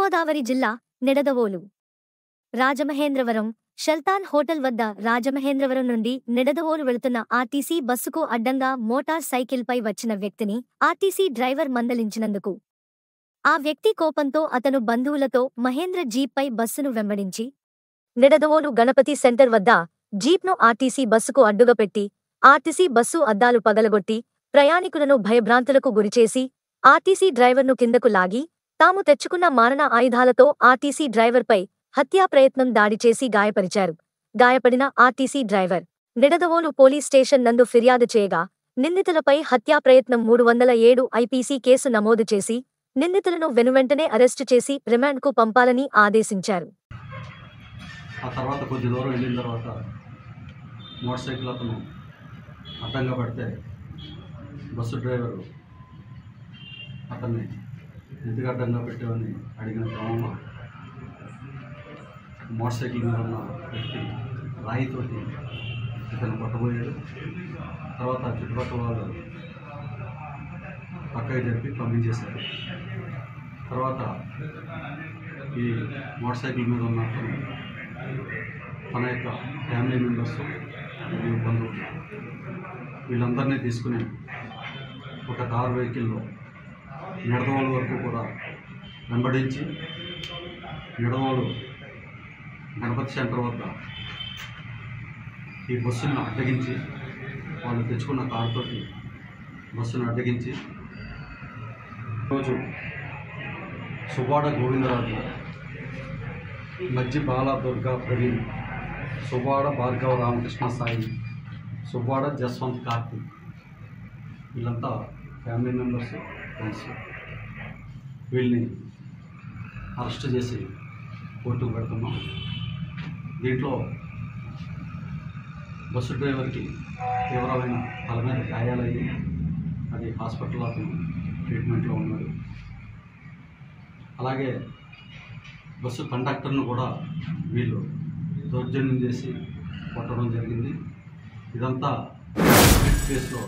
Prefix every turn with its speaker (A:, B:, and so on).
A: తూర్పుగోదావరి జిల్లా నిడదవోలు రాజమహేంద్రవరం షల్తాన్ హోటల్ వద్ద రాజమహేంద్రవరం నుండి నిడదవోలు వెళుతున్న ఆర్టీసీ బస్సుకు అడ్డంగా మోటార్ సైకిల్పై వచ్చిన వ్యక్తిని ఆర్టీసీ డ్రైవర్ మందలించినందుకు ఆ వ్యక్తి కోపంతో అతను బంధువులతో మహేంద్ర జీప్పై బస్సును వెంబడించి నిడదవోలు గణపతి సెంటర్ వద్ద జీప్ను ఆర్టీసీ బస్సుకు అడ్డుగా పెట్టి ఆర్టీసీ బస్సు అద్దాలు పగలగొట్టి ప్రయాణికులను భయభ్రాంతులకు గురిచేసి ఆర్టీసీ డ్రైవర్ను కిందకు లాగి తాము తెచ్చుకున్న మారణ ఆయుధాలతో ఆర్టీసీ డ్రైవర్పై హత్యా ప్రయత్నం దాడి చేసి గాయపరిచారు గాయపడిన RTC driver Nidadavolu police station నందు ఫిర్యాదు చేయగా నిందితులపై హత్యా ప్రయత్నం మూడు వందల ఏడు ఐపీసీ కేసు నమోదు చేసి నిందితులను వెనువెంటనే అరెస్టు చేసి రిమాండ్కు పంపాలని ఆదేశించారు
B: ఆ తర్వాత కొద్ది దూరం వెళ్ళిన తర్వాత మోటార్ సైకిల్ అతను అడ్డంగా పడితే బస్సు డ్రైవరు అతన్ని ఎందుకు అడ్డంగా పెట్టామని అడిగిన క్రమంలో మోటార్ సైకిల్ మీద ఉన్న వ్యక్తి రాయితోటి ఇతను కొట్టబోయాడు తర్వాత చుట్టుపక్కల వాళ్ళు పక్కకి జరిపి పంపించేశారు తర్వాత ఈ మోటార్ సైకిల్ మీద ఉన్న అతను తన యొక్క ఫ్యామిలీ మెంబర్స్ మరియు బంధువులు వీళ్ళందరినీ తీసుకుని ఒక కార్ వెహికల్లో నిడదవోలు వరకు కూడా వెంబడించి నిడదవోలు గణపతి సెంటర్ వద్ద ఈ బస్సును అడ్డగించి వాళ్ళు తెచ్చుకున్న కారుతోటి బస్సును అడ్డగించి రోజు సుబాడ గోవిందరాజు మధ్య బాల దుర్గా ప్రవీణ్ సుబాడ భార్గవ రామకృష్ణ సాయి సుబాడ జస్వంత్ కార్తీక్ వీళ్ళంతా ఫ్యామిలీ మెంబర్స్ ఫ్రెండ్స్ వీళ్ళని అరెస్ట్ చేసి కోర్టుకు పెడుతున్నాం దీంట్లో బస్సు డ్రైవర్కి తీవ్రమైన తల మీద గాయాలయ్యి అది హాస్పిటల్లో అతను ట్రీట్మెంట్లో ఉన్నాడు అలాగే బస్సు కండక్టర్ను కూడా వీళ్ళు దౌర్జన్యం చేసి కొట్టడం జరిగింది ఇదంతా కేసులో